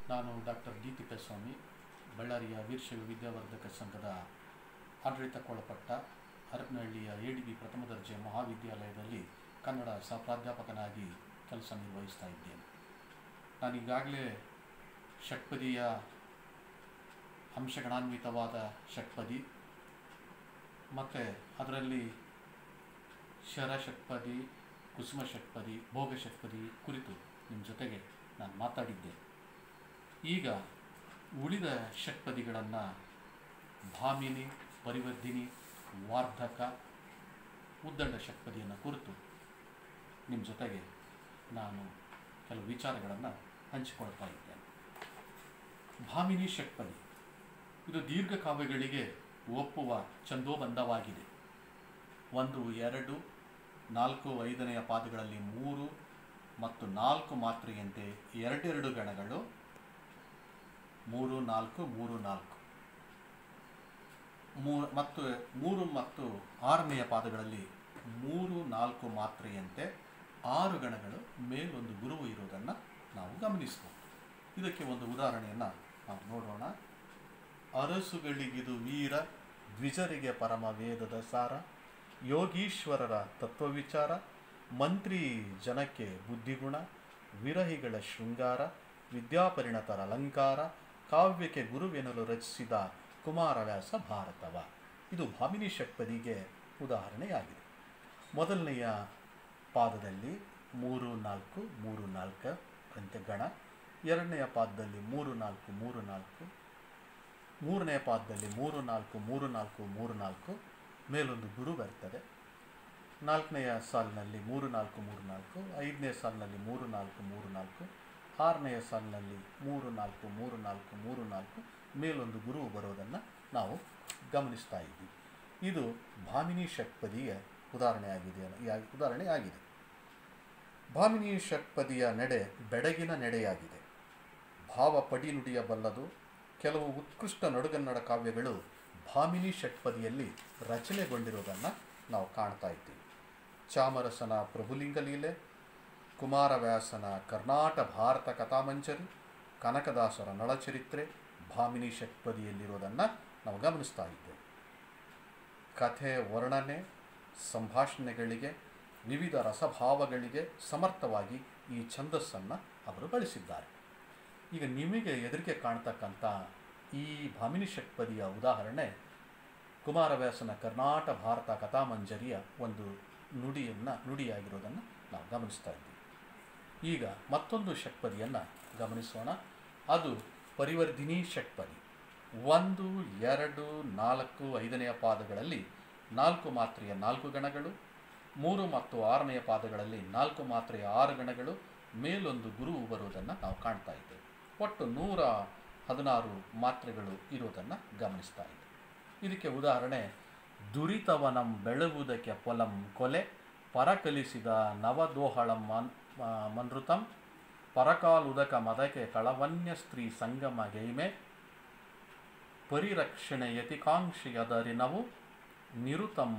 ನಾನು doctor D Thippeswamy ಬಳ್ಳಾರಿಯ ವೀರಶೈವ ವಿದ್ಯಾವರ್ಧಕ ಸಂಘದ ಆಡಳಿತಕ್ಕೊಳಪಟ್ಟ ಹರಪನಹಳ್ಳಿಯ ಎ ಡಿ ಬಿ ಪ್ರಥಮ ದರ್ಜೆ ಮಹಾವಿದ್ಯಾಲಯದಲ್ಲಿ ಕನ್ನಡ ಸಹ ಪ್ರಾಧ್ಯಾಪಕನಾಗಿ ಕೆಲಸ ನಿರ್ವಹಿಸ್ತಾ ಇದ್ದೇನೆ ನಾನು ಈಗಾಗಲೇ ಷಟ್ಪದಿಯ ಅಂಶಗಣಾನ್ವಿತವಾದ ಷಟ್ಪದಿ ಮತ್ತು ಅದರಲ್ಲಿ ಶರ ಷಟ್ಪದಿ ಕುಸುಮ ಷಟ್ಪದಿ ಭೋಗ ಷಟ್ಪದಿ ಕುರಿತು ನಿಮ್ಮ ಜೊತೆಗೆ ನಾನು ಮಾತಾಡಿದ್ದೆ ಈಗ ಉಳಿದ ಷಟ್ಪದಿಗಳನ್ನು ಭಾಮಿನಿ ಪರಿವರ್ಧಿನಿ ವಾರ್ಧಕ ಉದ್ದಂಡ ಷಟ್ಪದಿಯನ್ನು ಕುರಿತು ನಿಮ್ಮ ಜೊತೆಗೆ ನಾನು ಕೆಲವು ವಿಚಾರಗಳನ್ನು ಹಂಚಿಕೊಳ್ತಾ ಇದ್ದೇನೆ ಭಾಮಿನಿ ಷಟ್ಪದಿ ಇದು ದೀರ್ಘ ಕಾವ್ಯಗಳಿಗೆ ಒಪ್ಪುವ ಛಂದೋಬಂಧವಾಗಿದೆ ಒಂದು ಎರಡು ನಾಲ್ಕು ಐದನೆಯ ಪಾದಗಳಲ್ಲಿ ಮೂರು ಮತ್ತು ನಾಲ್ಕು ಮಾತ್ರೆಯಂತೆ ಎರಡೆರಡು ಗಣಗಳು ಮೂರು ನಾಲ್ಕು ಮೂರು ನಾಲ್ಕು ಮೂ ಮತ್ತು ಮೂರು ಮತ್ತು ಆರನೆಯ ಪಾದಗಳಲ್ಲಿ ಮೂರು ನಾಲ್ಕು ಮಾತ್ರೆಯಂತೆ ಆರು ಗಣಗಳು ಮೇಲೊಂದು ಗುರುವು ಇರುವುದನ್ನು ನಾವು ಗಮನಿಸಬಹುದು ಇದಕ್ಕೆ ಒಂದು ಉದಾಹರಣೆಯನ್ನು ನಾವು ನೋಡೋಣ ಅರಸುಗಳಿಗಿದು ವೀರ ದ್ವಿಜರಿಗೆ ಪರಮ ವೇದದ ಸಾರ ಯೋಗೀಶ್ವರರ ತತ್ವವಿಚಾರ ಮಂತ್ರಿ ಜನಕ್ಕೆ ಬುದ್ಧಿಗುಣ ವಿರಹಿಗಳ ಶೃಂಗಾರ ವಿದ್ಯಾಪರಿಣತರ ಅಲಂಕಾರ ಕಾವ್ಯಕ್ಕೆ ಗುರುವೆನಲು ರಚಿಸಿದ ಕುಮಾರವ್ಯಾಸ ಭಾರತವ ಇದು ಭಾಮಿನಿ ಷಟ್ಪದಿಗೆ ಉದಾಹರಣೆಯಾಗಿದೆ ಮೊದಲನೆಯ ಪಾದದಲ್ಲಿ ಮೂರು ನಾಲ್ಕು ಮೂರು ನಾಲ್ಕು ಅಂತ ಗಣ ಎರಡನೆಯ ಪಾದದಲ್ಲಿ ಮೂರು ನಾಲ್ಕು ಮೂರು ನಾಲ್ಕು ಮೂರನೇ ಪಾದದಲ್ಲಿ ಮೂರು ನಾಲ್ಕು ಮೂರು ನಾಲ್ಕು ಮೂರು ನಾಲ್ಕು ಮೇಲೊಂದು ಗುರು ಬರ್ತದೆ ನಾಲ್ಕನೆಯ ಸಾಲಿನಲ್ಲಿ ಮೂರು ನಾಲ್ಕು ಮೂರು ನಾಲ್ಕು ಐದನೇ ಸಾಲಿನಲ್ಲಿ ಮೂರು ನಾಲ್ಕು ಮೂರು ನಾಲ್ಕು ಆರನೆಯ ಸಾಲಿನಲ್ಲಿ ಮೂರು ನಾಲ್ಕು ಮೂರು ನಾಲ್ಕು ಮೂರು ನಾಲ್ಕು ಮೇಲೊಂದು ಗುರು ಬರೋದನ್ನು ನಾವು ಗಮನಿಸ್ತಾ ಇದ್ದೀವಿ ಇದು ಭಾಮಿನಿ ಷಟ್ಪದಿಯ ಉದಾಹರಣೆಯಾಗಿದೆ ಯಾ- ಉದಾಹರಣೆ ಆಗಿದೆ ಭಾಮಿನಿ ಷಟ್ಪದಿಯ ನಡೆ ಬೆಡಗಿನ ನಡೆಯಾಗಿದೆ ಭಾವ ಪಡಿ ನುಡಿಯಬಲ್ಲದು ಕೆಲವು ಉತ್ಕೃಷ್ಟ ನಡುಗನ್ನಡ ಕಾವ್ಯಗಳು ಭಾಮಿನಿ ಷಟ್ಪದಿಯಲ್ಲಿ ರಚನೆಗೊಂಡಿರುವುದನ್ನು ನಾವು ಕಾಣ್ತಾ ಇದ್ದೀವಿ ಚಾಮರಸನ ಪ್ರಭುಲಿಂಗ ಲೀಲೆ ಕುಮಾರವ್ಯಾಸನ ಕರ್ನಾಟ ಭಾರತ ಕಥಾಮಂಜರಿ ಕನಕದಾಸರ ನಳಚರಿತ್ರೆ ಭಾಮಿನಿ ಷಟ್ಪದಿಯಲ್ಲಿರುವುದನ್ನು ನಾವು ಗಮನಿಸ್ತಾ ಇದ್ದೇವೆ ಕಥೆ ವರ್ಣನೆ ಸಂಭಾಷಣೆಗಳಿಗೆ ವಿವಿಧ ರಸಭಾವಗಳಿಗೆ ಸಮರ್ಥವಾಗಿ ಈ ಛಂದಸ್ಸನ್ನು ಅವರು ಬಳಸಿದ್ದಾರೆ ಈಗ ನಿಮಗೆ ಎದುರಿಗೆ ಕಾಣ್ತಕ್ಕಂಥ ಈ ಭಾಮಿನಿ ಷಟ್ಪದಿಯ ಉದಾಹರಣೆ ಕುಮಾರವ್ಯಾಸನ ಕರ್ನಾಟ ಭಾರತ ಕಥಾಮಂಜರಿಯ ಒಂದು ನುಡಿಯನ್ನು ನುಡಿಯಾಗಿರೋದನ್ನು ನಾವು ಗಮನಿಸ್ತಾ ಇದ್ದೀವಿ ಈಗ ಮತ್ತೊಂದು ಷಟ್ಪದಿಯನ್ನು ಗಮನಿಸೋಣ ಅದು ಪರಿವರ್ಧಿನಿ ಷಟ್ಪದಿ ಒಂದು ಎರಡು ನಾಲ್ಕು ಐದನೆಯ ಪಾದಗಳಲ್ಲಿ ನಾಲ್ಕು ಮಾತ್ರೆಯ ನಾಲ್ಕು ಗಣಗಳು ಮೂರು ಮತ್ತು ಆರನೆಯ ಪಾದಗಳಲ್ಲಿ ನಾಲ್ಕು ಮಾತ್ರೆಯ ಆರು ಗಣಗಳು ಮೇಲೊಂದು ಗುರುವು ಬರುವುದನ್ನು ನಾವು ಕಾಣ್ತಾ ಇದ್ದೇವೆ ಒಟ್ಟು ನೂರ ಹದಿನಾರು ಮಾತ್ರೆಗಳು ಇರುವುದನ್ನು ಗಮನಿಸ್ತಾ ಇದ್ದೇವೆ ಇದಕ್ಕೆ ಉದಾಹರಣೆ ದುರಿತವನಂ ಬೆಳಗುವುದಕ್ಕೆ ಪೊಲಂ ಕೊಲೆ ಪರಕಲಿಸಿದ ನವದೋಹಳಂ ಮನ್ ಆ, ಮನೃತಂ ಪರಕಾಲುದಕ ಮದಕೆ ಕಳವನ್ಯ ಸ್ತ್ರೀ ಸಂಗಮ ಗೈಮೆ ಪರಿರಕ್ಷಣೆ ಯತಿಕಾಂಕ್ಷಿಯದರಿನವು ನಿರುತಂ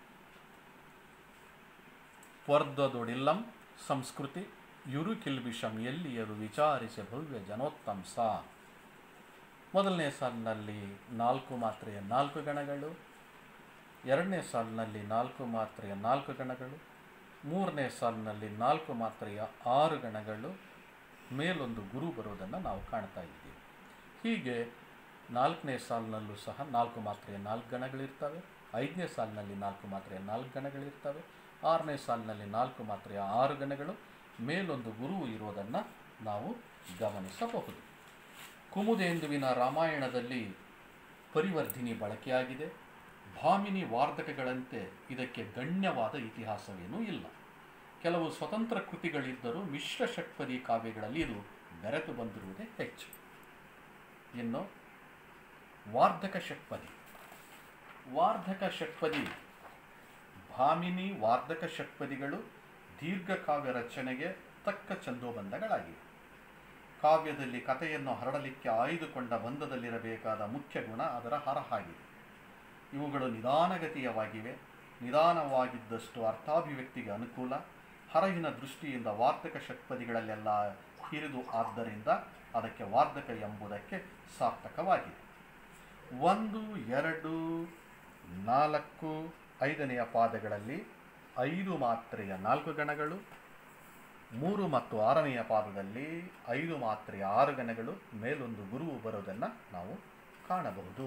ವರ್ಧದೊಡಿಲ್ಲಂ ಸಂಸ್ಕೃತಿ ಯುರು ಕಿಲ್ಬಿಷಂ ಎಲ್ಲಿಯರು ವಿಚಾರಿಸಿ ಭವ್ಯ ಜನೋತ್ತಂ ಸಾ ಮೊದಲನೇ ಸಾಲಿನಲ್ಲಿ ನಾಲ್ಕು ಮಾತ್ರೆಯ ನಾಲ್ಕು ಗಣಗಳು ಎರಡನೇ ಸಾಲಿನಲ್ಲಿ ನಾಲ್ಕು ಮಾತ್ರೆಯ ನಾಲ್ಕು ಗಣಗಳು ಮೂರನೇ ಸಾಲಿನಲ್ಲಿ ನಾಲ್ಕು ಮಾತ್ರೆಯ ಆರು ಗಣಗಳು ಮೇಲೊಂದು ಗುರು ಬರೋದನ್ನು ನಾವು ಕಾಣ್ತಾ ಇದ್ದೀವಿ ಹೀಗೆ ನಾಲ್ಕನೇ ಸಾಲಿನಲ್ಲೂ ಸಹ ನಾಲ್ಕು ಮಾತ್ರೆಯ ನಾಲ್ಕು ಗಣಗಳಿರ್ತವೆ ಐದನೇ ಸಾಲಿನಲ್ಲಿ ನಾಲ್ಕು ಮಾತ್ರೆಯ ನಾಲ್ಕು ಗಣಗಳಿರ್ತವೆ ಆರನೇ ಸಾಲಿನಲ್ಲಿ ನಾಲ್ಕು ಮಾತ್ರೆಯ ಆರು ಗಣಗಳು ಮೇಲೊಂದು ಗುರುವು ಇರೋದನ್ನು ನಾವು ಗಮನಿಸಬಹುದು ಕುಮುದೇಂದುವಿನ ರಾಮಾಯಣದಲ್ಲಿ ಪರಿವರ್ಧಿನಿ ಬಳಕೆಯಾಗಿದೆ ಭಾಮಿನಿ ವಾರ್ಧಕಗಳಂತೆ ಇದಕ್ಕೆ ಗಣ್ಯವಾದ ಇತಿಹಾಸವೇನೂ ಇಲ್ಲ ಕೆಲವು ಸ್ವತಂತ್ರ ಕೃತಿಗಳಿದ್ದರೂ ಮಿಶ್ರ ಷಟ್ಪದಿ ಕಾವ್ಯಗಳಲ್ಲಿ ಇದು ಬೆರೆತು ಬಂದಿರುವುದೇ ಹೆಚ್ಚು ಇನ್ನು ವಾರ್ಧಕ ಷಟ್ಪದಿ ವಾರ್ಧಕ ಷಟ್ಪದಿ ಭಾಮಿನಿ ವಾರ್ಧಕ ಷಟ್ಪದಿಗಳು ದೀರ್ಘಕಾವ್ಯ ರಚನೆಗೆ ತಕ್ಕ ಛಂದೋಬಂಧಗಳಾಗಿವೆ ಕಾವ್ಯದಲ್ಲಿ ಕಥೆಯನ್ನು ಹರಡಲಿಕ್ಕೆ ಆಯ್ದುಕೊಂಡ ಬಂಧದಲ್ಲಿರಬೇಕಾದ ಮುಖ್ಯ ಗುಣ ಅದರ ಹರಹಾಗಿದೆ ಇವುಗಳು ನಿಧಾನಗತಿಯವಾಗಿವೆ ನಿಧಾನವಾಗಿದ್ದಷ್ಟು ಅರ್ಥಾಭಿವ್ಯಕ್ತಿಗೆ ಅನುಕೂಲ ಹರಹಿನ ದೃಷ್ಟಿಯಿಂದ ವಾರ್ತಕ ಷಟ್ಪದಿಗಳಲ್ಲೆಲ್ಲ ಹಿರಿದು ಆದ್ದರಿಂದ ಅದಕ್ಕೆ ವಾರ್ಧಕ ಎಂಬುದಕ್ಕೆ ಸಾರ್ಥಕವಾಗಿದೆ ಒಂದು ಎರಡು ನಾಲ್ಕು ಐದನೆಯ ಪಾದಗಳಲ್ಲಿ ಐದು ಮಾತ್ರೆಯ ನಾಲ್ಕು ಗಣಗಳು ಮೂರು ಮತ್ತು ಆರನೆಯ ಪಾದದಲ್ಲಿ ಐದು ಮಾತ್ರೆಯ ಆರು ಗಣಗಳು ಮೇಲೊಂದು ಗುರುವು ಬರೋದನ್ನು ನಾವು ಕಾಣಬಹುದು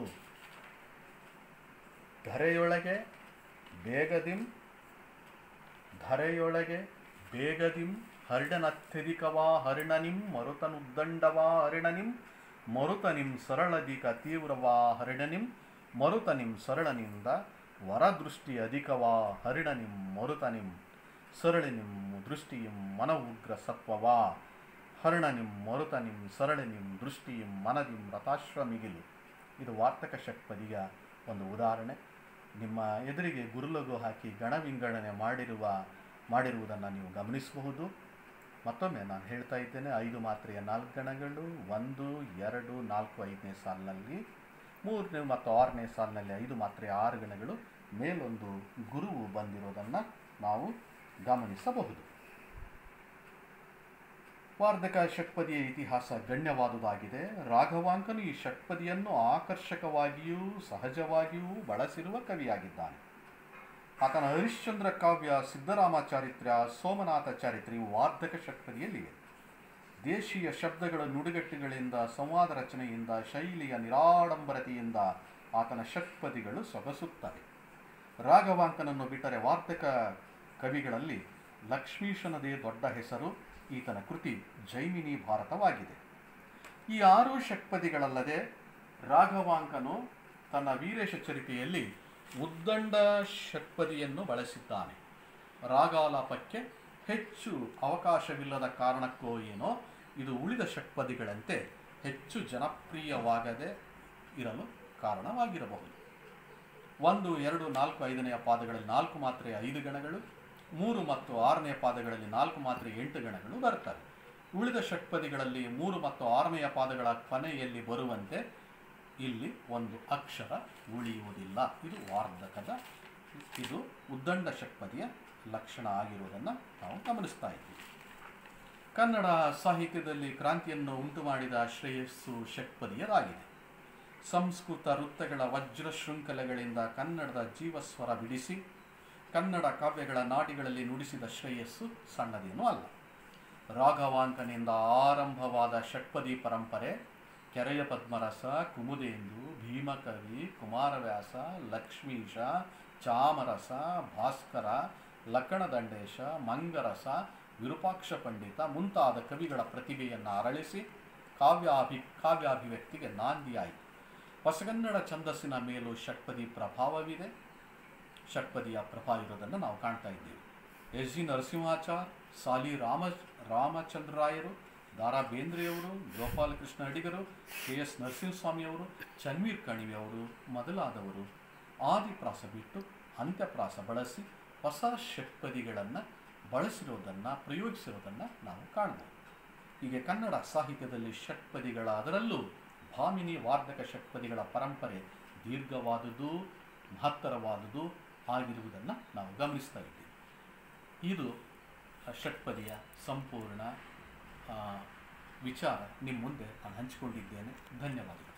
ಧರೆಯೊಳಗೆ ಬೇಗದಿಂ ಧರೆಯೊಳಗೆ ಬೇಗದಿಂ ಹರಿಣನತ್ಯಧಿಕವಾ ಹರಿಣನಿಂ ಮರುತನುದ್ದಂಡವಾ ಹರಿಣನಿಂ ಮರುತನಿಂ ಸರಳಧಿಕ ತೀವ್ರವಾ ಹರಿಣನಿಂ ಮರುತನಿಂ ಸರಳನಿಂದ ವರದೃಷ್ಟಿ ಅಧಿಕವಾ ಹರಿಣನಿಂ ಮರುತನಿಂ ಸರಳಿನಿಂ ದೃಷ್ಟಿಯಿಂ ಮನ ಉಗ್ರ ಸತ್ವವಾ ಹರ್ಣನಿಂ ಮರುತನಿಂ ಸರಳಿನಿಂ ದೃಷ್ಟಿಯಿಂ ಮನದಿಂ ರಥಾಶ್ವಮಿಗಿಲು ಇದು ವಾರ್ತಕ ಷಟ್ಪದಿಯ ಒಂದು ಉದಾಹರಣೆ ನಿಮ್ಮ ಎದುರಿಗೆ ಗುರುಲಗು ಹಾಕಿ ಗಣವಿಂಗಡಣೆ ಮಾಡಿರುವ ಮಾಡಿರುವುದನ್ನು ನೀವು ಗಮನಿಸಬಹುದು ಮತ್ತೊಮ್ಮೆ ನಾನು ಹೇಳ್ತಾ ಇದ್ದೇನೆ ಐದು ಮಾತ್ರೆಯ ನಾಲ್ಕು ಗಣಗಳು ಒಂದು ಎರಡು ನಾಲ್ಕು ಐದನೇ ಸಾಲಿನಲ್ಲಿ ಮೂರನೇ ಮತ್ತು ಆರನೇ ಸಾಲಿನಲ್ಲಿ ಐದು ಮಾತ್ರೆಯ ಆರು ಗಣಗಳು ಮೇಲೊಂದು ಗುರುವು ಬಂದಿರೋದನ್ನು ನಾವು ಗಮನಿಸಬಹುದು ವಾರ್ಧಕ ಷಟ್ಪದಿಯ ಇತಿಹಾಸ ಗಣ್ಯವಾದುದಾಗಿದೆ ರಾಘವಾಂಕನು ಈ ಷಟ್ಪದಿಯನ್ನು ಆಕರ್ಷಕವಾಗಿಯೂ ಸಹಜವಾಗಿಯೂ ಬಳಸಿರುವ ಕವಿಯಾಗಿದ್ದಾನೆ ಆತನ ಹರಿಶ್ಚಂದ್ರ ಕಾವ್ಯ ಸಿದ್ದರಾಮ ಚಾರಿತ್ರ್ಯ ಸೋಮನಾಥ ಚಾರಿತ್ರ್ಯ ಇವು ವಾರ್ಧಕ ಷಟ್ಪದಿಯಲ್ಲಿವೆ ದೇಶೀಯ ಶಬ್ದಗಳ ನುಡಿಗಟ್ಟುಗಳಿಂದ ಸಂವಾದ ರಚನೆಯಿಂದ ಶೈಲಿಯ ನಿರಾಡಂಬರತೆಯಿಂದ ಆತನ ಷಟ್ಪದಿಗಳು ಸೊಗಸುತ್ತವೆ ರಾಘವಾಂಕನನ್ನು ಬಿಟ್ಟರೆ ವಾರ್ಧಕ ಕವಿಗಳಲ್ಲಿ ಲಕ್ಷ್ಮೀಶನದೇ ದೊಡ್ಡ ಹೆಸರು ಈತನ ಕೃತಿ ಜೈಮಿನಿ ಭಾರತವಾಗಿದೆ ಈ ಆರು ಷಟ್ಪದಿಗಳಲ್ಲದೆ ರಾಘವಾಂಕನು ತನ್ನ ವೀರೇಶ ಚರಿತೆಯಲ್ಲಿ ಉದ್ದಂಡ ಷಟ್ಪದಿಯನ್ನು ಬಳಸಿದ್ದಾನೆ ರಾಗಾಲಾಪಕ್ಕೆ ಹೆಚ್ಚು ಅವಕಾಶವಿಲ್ಲದ ಕಾರಣಕ್ಕೋ ಏನೋ ಇದು ಉಳಿದ ಷಟ್ಪದಿಗಳಂತೆ ಹೆಚ್ಚು ಜನಪ್ರಿಯವಾಗದೆ ಇರಲು ಕಾರಣವಾಗಿರಬಹುದು ಒಂದು ಎರಡು ನಾಲ್ಕು ಐದನೆಯ ಪಾದಗಳಲ್ಲಿ ನಾಲ್ಕು ಮಾತ್ರೆ ಐದು ಗಣಗಳು ಮೂರು ಮತ್ತು ಆರನೆಯ ಪಾದಗಳಲ್ಲಿ ನಾಲ್ಕು ಮಾತ್ರೆ ಎಂಟು ಗಣಗಳು ಬರ್ತವೆ ಉಳಿದ ಷಟ್ಪದಿಗಳಲ್ಲಿ ಮೂರು ಮತ್ತು ಆರನೆಯ ಪಾದಗಳ ಕೊನೆಯಲ್ಲಿ ಬರುವಂತೆ ಇಲ್ಲಿ ಒಂದು ಅಕ್ಷರ ಉಳಿಯುವುದಿಲ್ಲ ಇದು ವಾರ್ಧಕದ ಇದು ಉದ್ದಂಡ ಷಟ್ಪದಿಯ ಲಕ್ಷಣ ಆಗಿರುವುದನ್ನು ನಾವು ಗಮನಿಸ್ತಾ ಇದ್ದೀವಿ ಕನ್ನಡ ಸಾಹಿತ್ಯದಲ್ಲಿ ಕ್ರಾಂತಿಯನ್ನು ಉಂಟು ಮಾಡಿದ ಶ್ರೇಯಸ್ಸು ಷಟ್ಪದಿಯದಾಗಿದೆ ಸಂಸ್ಕೃತ ವೃತ್ತಗಳ ವಜ್ರ ಶೃಂಖಲೆಗಳಿಂದ ಕನ್ನಡದ ಜೀವಸ್ವರ ಬಿಡಿಸಿ ಕನ್ನಡ ಕಾವ್ಯಗಳ ನಾಟಿಗಳಲ್ಲಿ ನುಡಿಸಿದ ಶ್ರೇಯಸ್ಸು ಸಣ್ಣದೇನೂ ಅಲ್ಲ ರಾಘವಾಂಕನಿಂದ ಆರಂಭವಾದ ಷಟ್ಪದಿ ಪರಂಪರೆ ಕೆರೆಯ ಪದ್ಮರಸ ಕುಮುದೇಂದು ಭೀಮಕವಿ ಕುಮಾರವ್ಯಾಸ ಲಕ್ಷ್ಮೀಶ ಚಾಮರಸ ಭಾಸ್ಕರ ಲಕ್ಕಣದಂಡೇಶ ಮಂಗರಸ ವಿರೂಪಾಕ್ಷ ಪಂಡಿತ ಮುಂತಾದ ಕವಿಗಳ ಪ್ರತಿಭೆಯನ್ನು ಅರಳಿಸಿ ಕಾವ್ಯಾಭಿ ಕಾವ್ಯಾಭಿವ್ಯಕ್ತಿಗೆ ನಾಂದಿಯಾಯಿತು ಹೊಸಗನ್ನಡ ಛಂದಸ್ಸಿನ ಮೇಲೂ ಷಟ್ಪದಿ ಪ್ರಭಾವವಿದೆ ಷಟ್ಪದಿಯ ಪ್ರಭಾವ ಇರೋದನ್ನು ನಾವು ಕಾಣ್ತಾ ಇದ್ದೇವೆ ಎಸ್ ಜಿ ನರಸಿಂಹಾಚಾರ್ ಸಾಲಿ ರಾಮ ರಾಮಚಂದ್ರರಾಯರು ದಾರಾ ಬೇಂದ್ರೆಯವರು ಗೋಪಾಲಕೃಷ್ಣ ಅಡಿಗರು ಕೆ ಎಸ್ ನರಸಿಂಹಸ್ವಾಮಿಯವರು ಚನ್ವೀರ್ ಕಣಿವೆಯವರು ಮೊದಲಾದವರು ಆದಿಪ್ರಾಸ ಬಿಟ್ಟು ಅಂತ್ಯಪ್ರಾಸ ಬಳಸಿ ಹೊಸ ಷಟ್ಪದಿಗಳನ್ನು ಬಳಸಿರೋದನ್ನು ಪ್ರಯೋಗಿಸಿರೋದನ್ನು ನಾವು ಕಾಣ್ಬೋದು ಹೀಗೆ ಕನ್ನಡ ಸಾಹಿತ್ಯದಲ್ಲಿ ಷಟ್ಪದಿಗಳ ಅದರಲ್ಲೂ ಭಾಮಿನಿ ವಾರ್ಧಕ ಷಟ್ಪದಿಗಳ ಪರಂಪರೆ ದೀರ್ಘವಾದುದು ಮಹತ್ತರವಾದುದು ಆಗಿರುವುದನ್ನು ನಾವು ಗಮನಿಸ್ತಾ ಇದ್ದೀವಿ ಇದು ಷಟ್ಪದಿಯ ಸಂಪೂರ್ಣ ಆ, ವಿಚಾರ ನಿಮ್ಮ ಮುಂದೆ ನಾನು ಹಂಚಿಕೊಂಡಿದ್ದೇನೆ ಧನ್ಯವಾದಗಳು